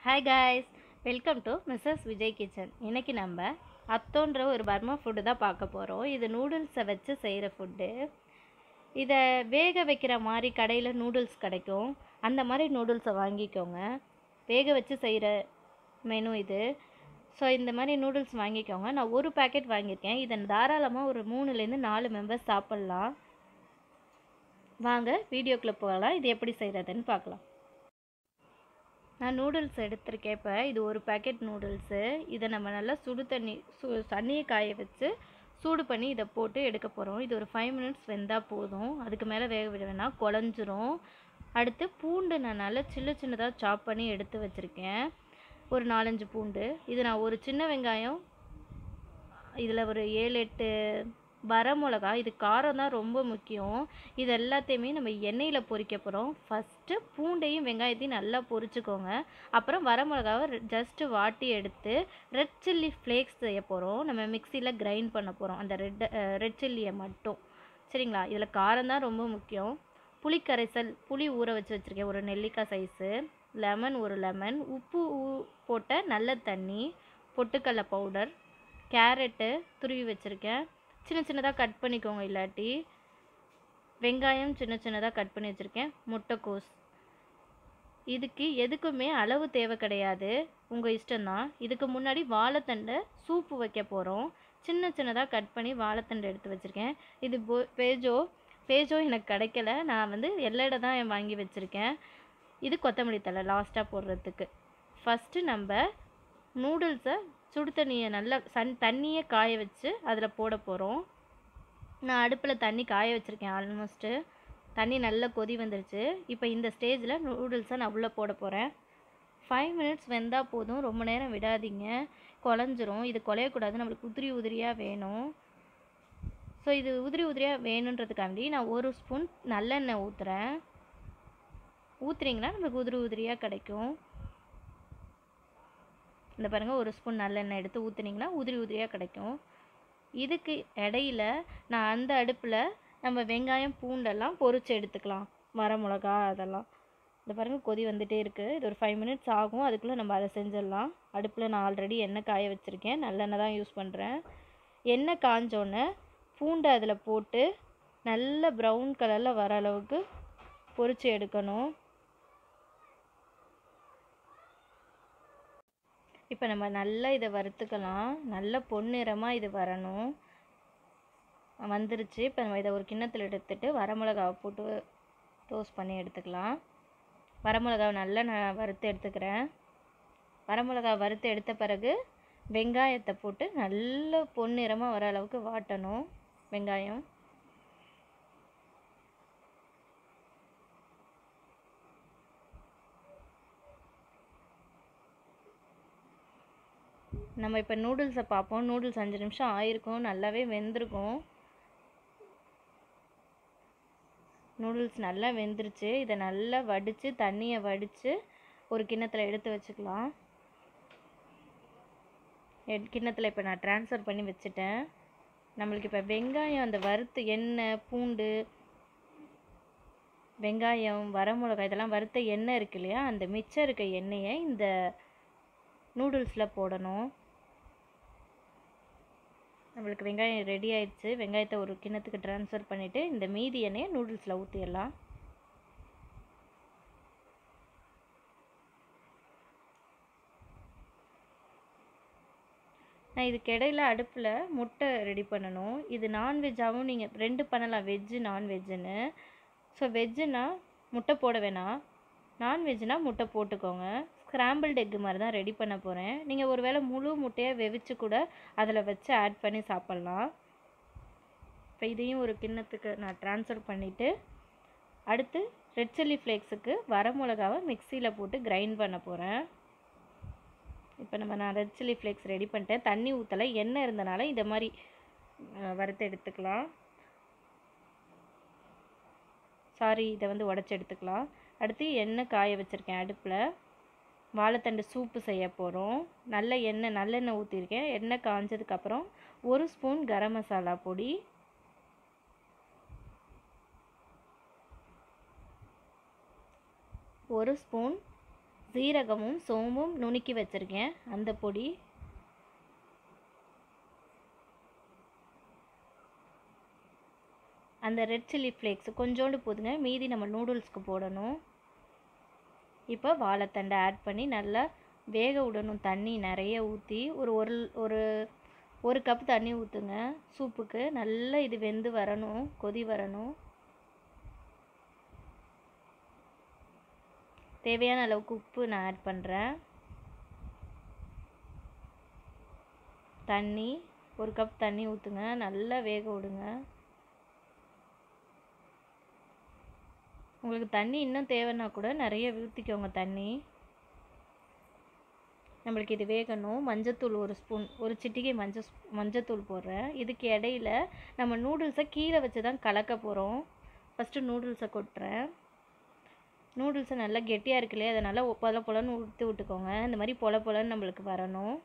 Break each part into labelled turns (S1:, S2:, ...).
S1: hi guys welcome to Mrs Vijay kitchen இன்னைக்கு நம்ம அத்தோன்ற ஒரு பர்மா ஃபுட்டு தான் பார்க்க போகிறோம் இது நூடுல்ஸை வச்சு செய்கிற ஃபுட்டு இதை வேக வைக்கிற மாதிரி கடையில் நூடுல்ஸ் கிடைக்கும் அந்த மாதிரி நூடுல்ஸை வாங்கிக்கோங்க வேக வச்சு செய்கிற மெனு இது ஸோ இந்த மாதிரி நூடுல்ஸ் வாங்கிக்கோங்க நான் ஒரு பேக்கெட் வாங்கியிருக்கேன் இதை தாராளமாக ஒரு மூணுலேருந்து நாலு மெம்பர்ஸ் சாப்பிட்லாம் வாங்க வீடியோக்குள்ளே போகலாம் இது எப்படி செய்கிறதுன்னு பார்க்கலாம் நான் நூடுல்ஸ் எடுத்திருக்கேன் இப்போ இது ஒரு பேக்கெட் நூடுல்ஸு இதை நம்ம நல்லா சுடு தண்ணி சு தண்ணியை காய வச்சு சூடு பண்ணி இதை போட்டு எடுக்க போகிறோம் இது ஒரு ஃபைவ் மினிட்ஸ் வெந்தால் போதும் அதுக்கு மேலே வேக விட வேணாம் குழஞ்சிரும் அடுத்து பூண்டு நான் நல்லா சின்ன சின்னதாக சாப் பண்ணி எடுத்து வச்சுருக்கேன் ஒரு நாலஞ்சு பூண்டு இது நான் ஒரு சின்ன வெங்காயம் இதில் ஒரு ஏழு எட்டு வரமிளகா இது காரம் தான் ரொம்ப முக்கியம் இது எல்லாத்தையுமே நம்ம எண்ணெயில் பொரிக்க போகிறோம் ஃபஸ்ட்டு பூண்டையும் வெங்காயத்தையும் நல்லா பொரிச்சுக்கோங்க அப்புறம் வரமிளகாவை ஜஸ்ட்டு வாட்டி எடுத்து ரெட் சில்லி ஃப்ளேக்ஸ் செய்ய போகிறோம் நம்ம மிக்சியில் கிரைண்ட் பண்ண போகிறோம் அந்த ரெட் ரெட் சில்லியை மட்டும் சரிங்களா இதில் காரம் தான் ரொம்ப முக்கியம் புளி கரைசல் புளி ஊற வச்சு வச்சுருக்கேன் ஒரு நெல்லிக்காய் சைஸு லெமன் ஒரு லெமன் உப்பு ஊ- போட்ட நல்ல தண்ணி பொட்டுக்கடலை பவுடர் கேரட்டு துருவி வச்சுருக்கேன் சின்ன சின்னதாக கட் பண்ணிக்கோங்க இல்லாட்டி வெங்காயம் சின்ன சின்னதாக கட் பண்ணி வச்சுருக்கேன் முட்டைக்கோஸ் இதுக்கு எதுக்குமே அளவு தேவை கிடையாது உங்கள் இஷ்டம்தான் இதுக்கு முன்னாடி வாழைத்தண்டை சூப்பு வைக்க போகிறோம் சின்ன சின்னதாக கட் பண்ணி வாழைத்தண்டை எடுத்து வச்சுருக்கேன் இது போ பேஜோ பேஜோ எனக்கு கிடைக்கல நான் வந்து எல்லையில தான் வாங்கி வச்சுருக்கேன் இது கொத்தமல்லி தழை லாஸ்ட்டாக போடுறதுக்கு ஃபஸ்ட்டு நம்ம நூடுல்ஸை சுடு தண்ணியை நல்லா சன் தண்ணியை காய வச்சு அதில் போட போகிறோம் நான் அடுப்பில் தண்ணி காய வச்சுருக்கேன் ஆல்மோஸ்ட்டு தண்ணி நல்லா கொதி வந்துருச்சு இப்போ இந்த ஸ்டேஜில் நூடுல்ஸை நான் உள்ளே போட போகிறேன் ஃபைவ் மினிட்ஸ் வெந்தால் போதும் ரொம்ப நேரம் விடாதீங்க குழஞ்சிரும் இது குலையக்கூடாது நம்மளுக்கு உதிரி உதிரியாக வேணும் ஸோ இது உதிரி உதிரியாக வேணுன்றதுக்காண்டி நான் ஒரு ஸ்பூன் நல்லெண்ணெய் ஊற்றுறேன் ஊற்றுனீங்கன்னா நம்மளுக்கு உதிரி உதிரியாக கிடைக்கும் இந்த பாருங்கள் ஒரு ஸ்பூன் நல்லெண்ணெய் எடுத்து ஊற்றுனீங்கன்னா உதிரி உதிரியாக கிடைக்கும் இதுக்கு இடையில நான் அந்த அடுப்பில் நம்ம வெங்காயம் பூண்டெல்லாம் பொரிச்சு எடுத்துக்கலாம் வரமிளகா அதெல்லாம் இந்த பாருங்கள் கொதி வந்துட்டே இருக்குது இது ஒரு ஃபைவ் மினிட்ஸ் ஆகும் அதுக்குள்ளே நம்ம அதை செஞ்சிடலாம் அடுப்பில் நான் ஆல்ரெடி எண்ணெய் காய வச்சுருக்கேன் நல்லெண்ணெய் தான் யூஸ் பண்ணுறேன் எண்ணெய் காஞ்சோன்னே பூண்டை அதில் போட்டு நல்ல ப்ரௌன் கலரில் வர அளவுக்கு பொரிச்சு எடுக்கணும் இப்போ நம்ம நல்லா இதை வறுத்துக்கலாம் நல்ல பொன்னிறமாக இது வரணும் வந்துருச்சு இப்போ நம்ம இதை ஒரு கிண்ணத்தில் எடுத்துட்டு வரமிளகாவை போட்டு டோஸ்ட் பண்ணி எடுத்துக்கலாம் வரமிளகாவை நல்லா நான் வறுத்து எடுத்துக்கிறேன் வரமிளகாவை வறுத்து எடுத்த பிறகு வெங்காயத்தை போட்டு நல்ல பொன்னிறமாக வர அளவுக்கு வாட்டணும் வெங்காயம் நம்ம இப்போ நூடுல்ஸை பார்ப்போம் நூடுல்ஸ் அஞ்சு நிமிஷம் ஆயிருக்கும் நல்லாவே வெந்திருக்கும் நூடுல்ஸ் நல்லா வெந்துருச்சு இதை நல்லா வடித்து தண்ணியை வடித்து ஒரு கிண்ணத்தில் எடுத்து வச்சுக்கலாம் எட் கிண்ணத்தில் இப்போ நான் ட்ரான்ஸ்ஃபர் பண்ணி வச்சுட்டேன் நம்மளுக்கு இப்போ வெங்காயம் அந்த வறுத்து எண்ணெய் பூண்டு வெங்காயம் வரமிளகாய் இதெல்லாம் வறுத்த எண்ணெய் இருக்கு இல்லையா அந்த மிச்சம் இருக்க எண்ணெயை இந்த நூடுல்ஸில் போடணும் நம்மளுக்கு வெங்காயம் ரெடி ஆயிடுச்சு வெங்காயத்தை ஒரு கிண்ணத்துக்கு ட்ரான்ஸ்ஃபர் பண்ணிவிட்டு இந்த மீதி எண்ணெயை நூடுல்ஸில் ஊற்றிடலாம் நான் இதுக்கு இடையில அடுப்பில் முட்டை ரெடி பண்ணணும் இது நான்வெஜ்ஜாகவும் நீங்கள் ரெண்டு பண்ணலாம் வெஜ்ஜு நான்வெஜ்ஜுன்னு ஸோ வெஜ்ஜுனா முட்டை போட வேணாம் நான்வெஜ்னா முட்டை போட்டுக்கோங்க ஸ்க்ராம்பிள்டு எக்கு மாதிரி தான் ரெடி பண்ண போகிறேன் நீங்கள் ஒரு வேளை முழு முட்டையை வெவிச்சு கூட அதில் வச்சு ஆட் பண்ணி சாப்பிட்லாம் இப்போ இதையும் ஒரு கிண்ணத்துக்கு நான் ட்ரான்ஸ்ஃபர் பண்ணிவிட்டு அடுத்து ரெட் சில்லி ஃப்ளேக்ஸுக்கு வரமிளகாவை மிக்சியில் போட்டு கிரைண்ட் பண்ண போகிறேன் இப்போ நம்ம நான் ரெட் சில்லி ஃப்ளேக்ஸ் ரெடி பண்ணிட்டேன் தண்ணி ஊற்றலை எண்ணெய் இருந்தனால இதை மாதிரி அஹ், வறுத்து எடுத்துக்கலாம் சாரி இதை வந்து உடச்சி எடுத்துக்கலாம் அடுத்து எண்ணெய் காய வச்சுருக்கேன் அடுப்பில் வாழைத்தண்டு சூப்பு செய்ய போகிறோம் நல்ல எண்ணெய் நல்லெண்ணெய் ஊற்றிருக்கேன் எண்ணெய் காஞ்சதுக்கப்புறம் ஒரு ஸ்பூன் கரம் மசாலா பொடி ஒரு ஸ்பூன் சீரகமும் சோம்பும் நுணுக்கி வச்சுருக்கேன் அந்த பொடி அந்த ரெட் சில்லி ஃப்ளேக்ஸ் கொஞ்சோண்டு போதுங்க மீதி நம்ம நூடுல்ஸ்க்கு போடணும் இப்போ வாழைத்தண்டை ஆட் பண்ணி நல்லா வேக விடணும் தண்ணி நிறைய ஊற்றி ஒரு ஒரு ஒரு ஒரு கப் தண்ணி ஊற்றுங்க சூப்புக்கு நல்லா இது வெந்து வரணும் கொதி வரணும் தேவையான அளவுக்கு உப்பு நான் ஆட் பண்ணுறேன் தண்ணி ஒரு கப் தண்ணி ஊற்றுங்க நல்லா வேக விடுங்க உங்களுக்கு தண்ணி இன்னும் தேவைன்னா கூட நிறைய ஊற்றிக்கோங்க தண்ணி நம்மளுக்கு இது வேகணும் மஞ்சத்தூள் ஒரு ஸ்பூன் ஒரு சிட்டிகை மஞ்சள் மஞ்சத்தூள் போடுறேன் இதுக்கு இடையில நம்ம நூடுல்ஸை கீழே வச்சு தான் கலக்க போகிறோம் ஃபஸ்ட்டு நூடுல்ஸை கொட்டுறேன் நூடுல்ஸை நல்லா கெட்டியாக இருக்கு இல்லையா அதை நல்லா பொல பொலன்னு ஊற்றி விட்டுக்கோங்க இந்த மாதிரி பொல பொலன்னு நம்மளுக்கு வரணும்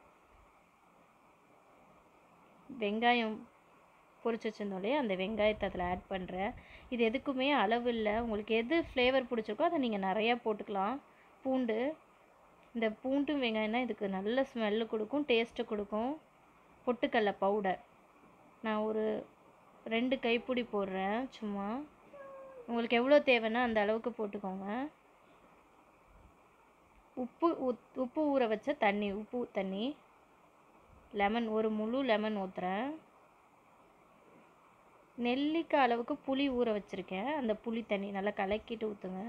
S1: வெங்காயம் பொரிச்சு வச்சுருந்தோம் இல்லையா அந்த வெங்காயத்தை அதில் ஆட் பண்ணுறேன் இது எதுக்குமே அளவு இல்லை உங்களுக்கு எது ஃப்ளேவர் பிடிச்சிருக்கோ அதை நீங்கள் நிறையா போட்டுக்கலாம் பூண்டு இந்த பூண்டும் வெங்காயம் தான் இதுக்கு நல்ல ஸ்மெல்லு கொடுக்கும் டேஸ்ட்டு கொடுக்கும் பொட்டுக்கடல பவுடர் நான் ஒரு ரெண்டு கைப்பிடி போடுறேன் சும்மா உங்களுக்கு எவ்வளோ தேவைன்னா அந்த அளவுக்கு போட்டுக்கோங்க உப்பு ஊத் உப்பு ஊற வச்ச தண்ணி உப்பு தண்ணி லெமன் ஒரு முழு லெமன் ஊற்றுறேன் நெல்லிக்காய் அளவுக்கு புளி ஊற வச்சுருக்கேன் அந்த புளி தண்ணி நல்லா கலக்கிட்டு ஊற்றுங்க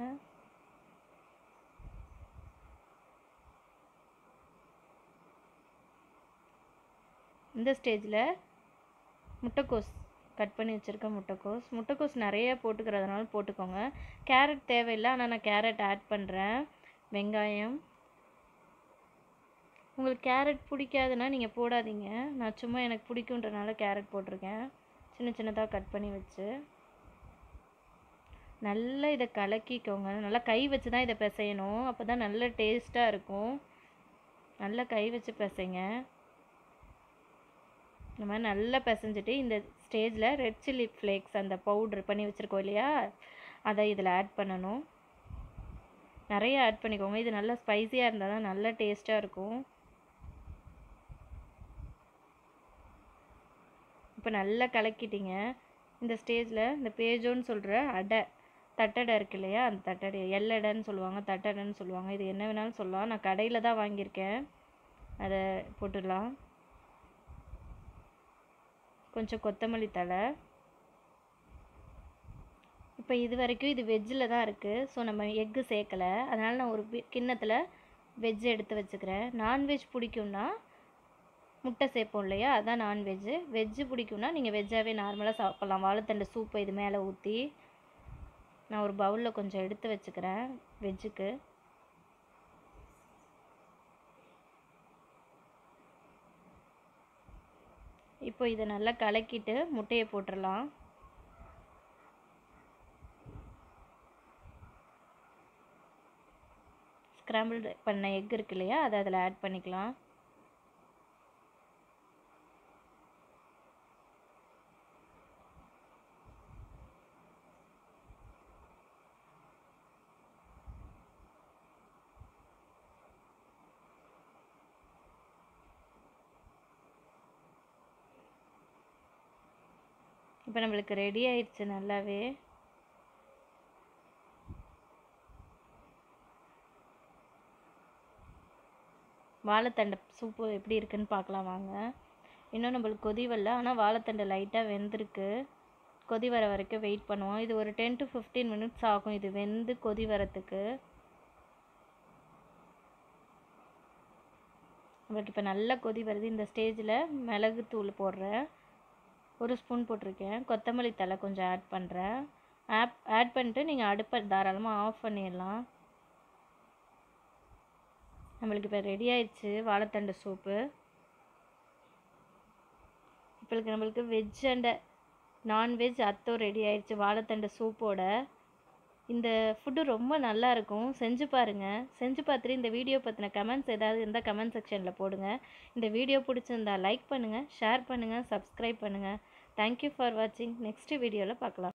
S1: இந்த ஸ்டேஜில் முட்டைக்கோஸ் கட் பண்ணி வச்சுருக்க முட்டைக்கோஸ் முட்டைக்கோஸ் நிறைய போட்டுக்கிறதுனால போட்டுக்கோங்க கேரட் தேவையில்லை ஆனால் நான் கேரட் ஆட் பண்ணுறேன் வெங்காயம் உங்களுக்கு கேரட் பிடிக்காதுன்னா நீங்கள் போடாதீங்க நான் சும்மா எனக்கு பிடிக்குன்றனால கேரட் போட்டிருக்கேன் சின்ன சின்னதாக கட் பண்ணி வச்சு நல்லா இதை கலக்கிக்கோங்க நல்லா கை வச்சு தான் இதை பிசையணும் அப்போ தான் நல்ல டேஸ்ட்டாக இருக்கும் நல்லா கை வச்சு பிசைங்க இந்த மாதிரி நல்லா பிசைஞ்சிட்டு இந்த ஸ்டேஜில் ரெட் சில்லி ஃப்ளேக்ஸ் அந்த பவுட்ரு பண்ணி வச்சுருக்கோம் இல்லையா அதை இதில் ஆட் பண்ணணும் நிறைய ஆட் பண்ணிக்கோங்க இது நல்லா ஸ்பைஸியாக இருந்தால் தான் நல்லா டேஸ்ட்டாக இருக்கும் இப்போ நல்லா கலக்கிட்டீங்க இந்த ஸ்டேஜில் இந்த பேஜோன்னு சொல்கிற அடை தட்டடை இருக்கு இல்லையா அந்த தட்டடை எல்லடைன்னு சொல்லுவாங்க தட்டடைன்னு சொல்லுவாங்க இது என்ன வேணாலும் சொல்லலாம் நான் கடையில் தான் வாங்கியிருக்கேன் அதை போட்டுடலாம் கொஞ்சம் கொத்தமல்லி தழை இப்போ இது வரைக்கும் இது வெஜ்ஜில் தான் இருக்குது ஸோ நம்ம எக்கு சேர்க்கலை அதனால் நான் ஒரு கிண்ணத்தில் வெஜ் எடுத்து வச்சுக்கிறேன் நான்வெஜ் பிடிக்கும்னா முட்டை சேர்ப்போம் இல்லையா அதான் நான்வெஜ்ஜு வெஜ்ஜு பிடிக்கும்னா நீங்கள் வெஜ்ஜாகவே நார்மலாக சாப்பிட்லாம் வாழைத்தண்டு சூப்பை இது மேலே ஊற்றி நான் ஒரு பவுலில் கொஞ்சம் எடுத்து வச்சுக்கிறேன் வெஜ்ஜுக்கு இப்போ இதை நல்லா கலக்கிட்டு முட்டையை போட்டுடலாம் ஸ்க்ராம்பிள் பண்ண எக் இருக்கு இல்லையா அதை அதில் ஆட் பண்ணிக்கலாம் இப்போ நம்மளுக்கு ரெடி ஆயிடுச்சு நல்லாவே வாழைத்தண்டை சூப்பு எப்படி இருக்குன்னு பார்க்கலாம் வாங்க இன்னும் நம்மளுக்கு கொதி வரல ஆனால் வாழைத்தண்டை லைட்டாக வெந்திருக்கு கொதி வர வரைக்கும் வெயிட் பண்ணுவோம் இது ஒரு டென் டு ஃபிஃப்டீன் மினிட்ஸ் ஆகும் இது வெந்து கொதி வரத்துக்கு நம்மளுக்கு இப்போ நல்லா கொதி வருது இந்த ஸ்டேஜில் மிளகுத்தூள் போடுறேன் ஒரு ஸ்பூன் போட்டிருக்கேன் கொத்தமல்லி தழை கொஞ்சம் ஆட் பண்ணுறேன் ஆப் ஆட் பண்ணிட்டு நீங்கள் அடுப்பை தாராளமாக ஆஃப் பண்ணிடலாம் நம்மளுக்கு இப்போ ரெடி ஆயிடுச்சு வாழைத்தண்டு சூப்பு இப்போ நம்மளுக்கு வெஜ் அண்ட் நான்வெஜ் அத்தோ ரெடி ஆயிடுச்சு வாழைத்தண்டு சூப்போட இந்த ஃபுட்டு ரொம்ப நல்லா இருக்கும் செஞ்சு பாருங்கள் செஞ்சு பார்த்துட்டு இந்த வீடியோ பற்றின கமெண்ட்ஸ் ஏதாவது இருந்தால் கமெண்ட் செக்ஷனில் போடுங்க இந்த வீடியோ பிடிச்சிருந்தா லைக் பண்ணுங்கள் ஷேர் பண்ணுங்கள் சப்ஸ்கிரைப் பண்ணுங்கள் தேங்க்யூ ஃபார் வாட்சிங் நெக்ஸ்ட் வீடியோவில் பார்க்கலாம்